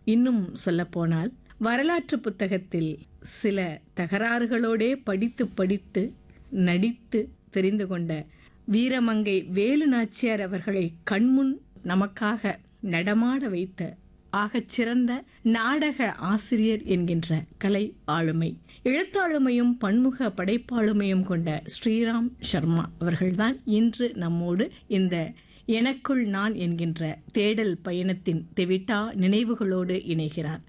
இன்னும் சொல்லப்போனால் வரலாற்று புத்தகத்தில் சில தகராறுகளோடே படித்து படித்து நடித்து தெரிந்து கொண்ட வீரமங்கை வேலு நாச்சியார் அவர்களை கண்முன் நமக்காக நடமாட வைத்த ஆகச் சிறந்த நாடக ஆசிரியர் என்கின்ற கலை ஆளுமை எழுத்தாளுமையும் பன்முக படைப்பாளுமையும் கொண்ட ஸ்ரீராம் சர்மா அவர்கள்தான் இன்று நம்மோடு இந்த எனக்குள் நான் என்கின்ற தேடல் பயணத்தின் தெவிட்டா நினைவுகளோடு இணைகிறார்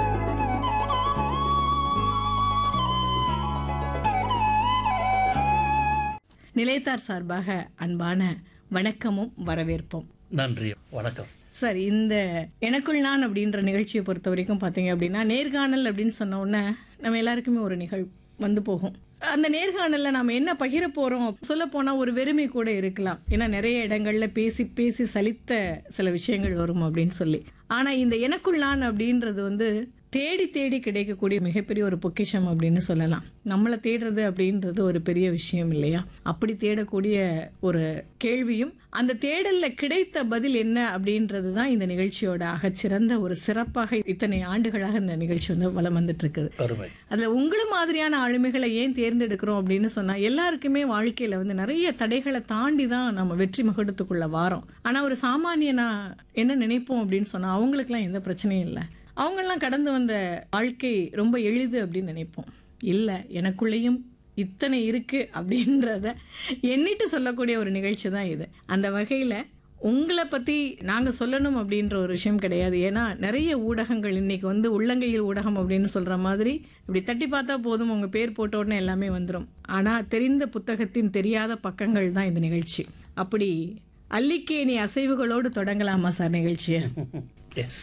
நிலையத்தார் சார்பாக அன்பான வணக்கமும் வரவேற்போம் நன்றி வணக்கம் சார் இந்த எனக்குள் நான் அப்படின்ற நிகழ்ச்சியை பொறுத்த வரைக்கும் பார்த்தீங்க அப்படின்னா நேர்காணல் அப்படின்னு சொன்ன உடனே நம்ம எல்லாருக்குமே ஒரு நிகழ் வந்து போகும் அந்த நேர்காணல்ல நாம என்ன பகிர போறோம் சொல்ல போனா ஒரு வெறுமை கூட இருக்கலாம் ஏன்னா நிறைய இடங்கள்ல பேசி பேசி சலித்த சில விஷயங்கள் வரும் அப்படின்னு சொல்லி ஆனா இந்த எனக்குள் நான் அப்படின்றது வந்து தேடி தேடி கிடைக்கக்கூடிய மிகப்பெரிய ஒரு பொக்கிஷம் அப்படின்னு சொல்லலாம் நம்மளை தேடுறது அப்படின்றது ஒரு பெரிய விஷயம் இல்லையா அப்படி தேடக்கூடிய ஒரு கேள்வியும் அந்த தேடல்ல கிடைத்த பதில் என்ன அப்படின்றது தான் இந்த நிகழ்ச்சியோட ஆகச்சிறந்த ஒரு சிறப்பாக இத்தனை ஆண்டுகளாக இந்த நிகழ்ச்சி வந்து வலம் வந்துட்டு இருக்குது அருமை அதுல உங்களை மாதிரியான ஆளுமைகளை ஏன் தேர்ந்தெடுக்கிறோம் அப்படின்னு சொன்னா எல்லாருக்குமே வாழ்க்கையில வந்து நிறைய தடைகளை தாண்டி தான் நம்ம வெற்றி மகுடத்துக்குள்ள வாரோம் ஆனா ஒரு சாமானியனா என்ன நினைப்போம் அப்படின்னு சொன்னா அவங்களுக்குலாம் எந்த பிரச்சனையும் இல்லை அவங்கெல்லாம் கடந்து வந்த வாழ்க்கை ரொம்ப எளிது அப்படின்னு நினைப்போம் இல்லை எனக்குள்ளேயும் இத்தனை இருக்கு அப்படின்றத எண்ணிட்டு சொல்லக்கூடிய ஒரு நிகழ்ச்சி தான் இது அந்த வகையில் உங்களை பற்றி நாங்கள் சொல்லணும் அப்படின்ற ஒரு விஷயம் கிடையாது ஏன்னா நிறைய ஊடகங்கள் இன்னைக்கு வந்து உள்ளங்கையில் ஊடகம் அப்படின்னு சொல்கிற மாதிரி இப்படி தட்டி பார்த்தா போதும் உங்கள் பேர் போட்ட உடனே எல்லாமே வந்துடும் ஆனால் தெரிந்த புத்தகத்தின் தெரியாத பக்கங்கள் தான் இந்த நிகழ்ச்சி அப்படி அல்லிக்கேணி அசைவுகளோடு தொடங்கலாமா சார் நிகழ்ச்சியை எஸ்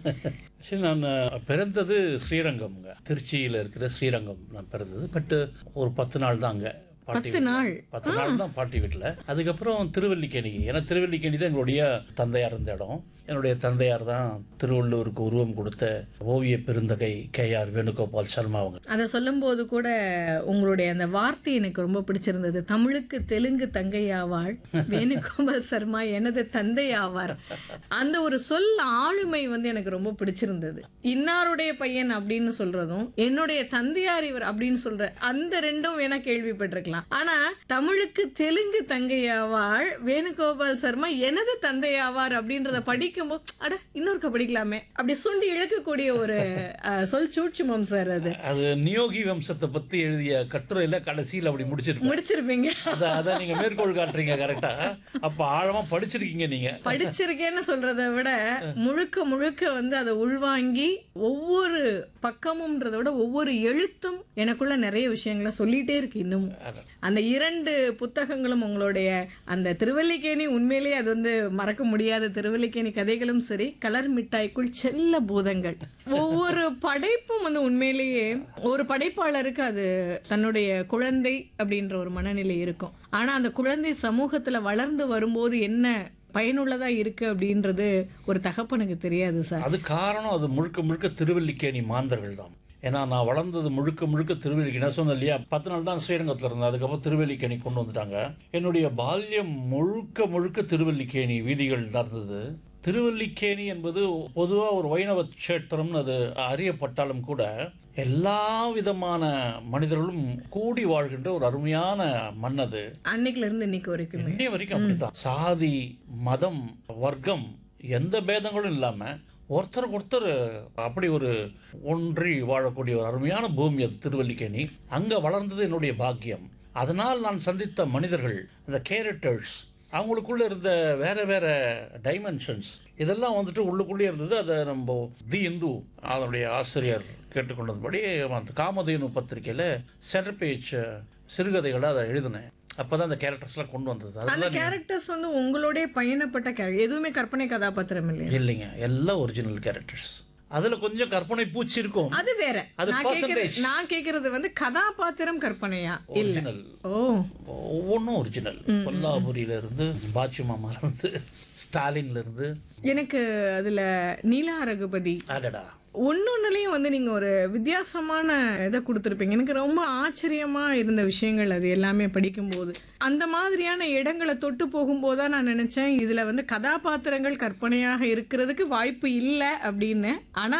சரி நான் பிறந்தது ஸ்ரீரங்கம்ங்க திருச்சியில் இருக்கிற ஸ்ரீரங்கம் நான் பிறந்தது பட் ஒரு பத்து நாள் தான் அங்கே பாட்டி பத்து வீட்ல. நாள் பத்து நாள் தான் பாட்டி வீட்டில் அதுக்கப்புறம் திருவல்லிக்கேணி ஏன்னா திருவல்லிக்கேணி தான் எங்களுடைய தந்தையார் இருந்த இடம் என்னுடைய தந்தையார் தான் திருவள்ளூருக்கு உருவம் கொடுத்த ஓவிய பெருந்தகை கே ஆர் வேணுகோபால் சர்மா அவங்க அதை சொல்லும்போது கூட உங்களுடைய அந்த வார்த்தை எனக்கு ரொம்ப பிடிச்சிருந்தது தமிழுக்கு தெலுங்கு தங்கையாவாள் வேணுகோபால் சர்மா எனது தந்தையாவார் அந்த ஒரு சொல் ஆளுமை வந்து எனக்கு ரொம்ப பிடிச்சிருந்தது இன்னாருடைய பையன் அப்படின்னு சொல்றதும் என்னுடைய தந்தையார் இவர் அப்படின்னு சொல்ற அந்த ரெண்டும் வேணா கேள்விப்பட்டிருக்கலாம் ஆனா தமிழுக்கு தெலுங்கு தங்கையாவாள் வேணுகோபால் சர்மா எனது தந்தையாவார் அப்படின்றத படிக்கும்போது அட இன்னொருக்க படிக்கலாமே அப்படி சுண்டி இழக்கக்கூடிய ஒரு அஹ், சொல் சூட்சுமம் சார் அது அது நியோகி வம்சத்தை பற்றி எழுதிய கட்டுரையில் கடைசியில் அப்படி முடிச்சிருப்பேன் முடிச்சிருப்பீங்க அதை அதை நீங்க மேற்கோள் காட்டுறீங்க கரெக்டா அப்ப ஆழமா படிச்சிருக்கீங்க நீங்க படிச்சிருக்கேன்னு சொல்றதை விட முழுக்க முழுக்க வந்து அதை உள்வாங்கி ஒவ்வொரு பக்கமும்ன்றதை விட ஒவ்வொரு எழுத்தும் எனக்குள்ள நிறைய விஷயங்களை சொல்லிட்டே இருக்கு இன்னும் அந்த இரண்டு புத்தகங்களும் உங்களுடைய அந்த திருவல்லிக்கேணி உண்மையிலேயே அது வந்து மறக்க முடியாத திருவல்லிக்கேணி கதைகளும் சரி கலர் மிட்டாய்க்குள் செல்ல பூதங்கள் ஒவ்வொரு படைப்பும் வந்து உண்மையிலேயே ஒரு படைப்பாளருக்கு அது தன்னுடைய குழந்தை அப்படின்ற ஒரு மனநிலை இருக்கும் ஆனா அந்த குழந்தை சமூகத்துல வளர்ந்து வரும்போது என்ன பயனுள்ளதா இருக்கு அப்படின்றது ஒரு தகப்பனுக்கு தெரியாது சார் அது காரணம் அது முழுக்க முழுக்க திருவல்லிக்கேணி மாந்தர்கள் தான் ஏன்னா நான் வளர்ந்தது முழுக்க முழுக்க திருவல்லிக்கேணி நான் சொன்னேன் இல்லையா பத்து நாள் தான் ஸ்ரீரங்கத்தில் இருந்தேன் அதுக்கப்புறம் திருவல்லிக்கேணி கொண்டு வந்துட்டாங்க என்னுடைய பால்யம் முழுக்க முழுக்க திருவல்லிக்கேணி வீதிகள் தான் இருந்தது திருவல்லிக்கேணி என்பது பொதுவாக ஒரு வைணவ கஷேத்திரம்னு அது அறியப்பட்டாலும் கூட எல்லா விதமான மனிதர்களும் கூடி வாழ்கின்ற ஒரு அருமையான மண் அது அன்னைக்குல இருந்து இன்னைக்கு வரைக்கும் இன்னைய வரைக்கும் அப்படித்தான் சாதி மதம் வர்க்கம் எந்த பேதங்களும் இல்லாம ஒருத்தருக்கு ஒருத்தர் அப்படி ஒரு ஒன்றி வாழக்கூடிய ஒரு அருமையான பூமி அது திருவல்லிக்கேணி அங்க வளர்ந்தது என்னுடைய பாக்கியம் அதனால் நான் சந்தித்த மனிதர்கள் இந்த கேரக்டர்ஸ் அவங்களுக்குள்ள இருந்த வேற வேற டைமென்ஷன்ஸ் இதெல்லாம் வந்துட்டு உள்ளுக்குள்ளே இருந்தது அதை நம்ம தி இந்து அதனுடைய ஆசிரியர் கேட்டுக்கொண்டதுபடி அந்த காமதேனு பத்திரிக்கையில் சென்டர் பேஜ் சிறுகதைகளை அதை எழுதினேன் அப்பதான் அந்த கேரக்டர்ஸ்லாம் கொண்டு வந்தது அந்த அதெல்லாம் கேரக்டர்ஸ் வந்து உங்களுடைய பயணப்பட்ட கேரக்டர் எதுவுமே கற்பனை கதாபாத்திரம் இல்லையா இல்லைங்க எல்லாம் ஒரிஜினல் கேரக்டர்ஸ் அதுல கொஞ்சம் கற்பனை பூச்சி இருக்கும் அது வேற அது நான் கேக்குறது percentage. நான் கேக்குறது வந்து கதாபாத்திரம் கற்பனையா இல்ல ஒரிஜினல் ஓ ஒவ்வொன்றும் ஒரிஜினல் கொல்லாபுரியில இருந்து பாச்சு மாமால இருந்து ஸ்டாலின்ல இருந்து எனக்கு அதுல நீலா ரகுபதி அடடா ஒன்னொன்னுலயும் வந்து நீங்க ஒரு வித்தியாசமான இதை கொடுத்துருப்பீங்க எனக்கு ரொம்ப ஆச்சரியமா இருந்த விஷயங்கள் அது எல்லாமே படிக்கும்போது அந்த மாதிரியான இடங்களை தொட்டு போகும்போது தான் நான் நினைச்சேன் இதுல வந்து கதாபாத்திரங்கள் கற்பனையாக இருக்கிறதுக்கு வாய்ப்பு இல்லை அப்படின்னு ஆனா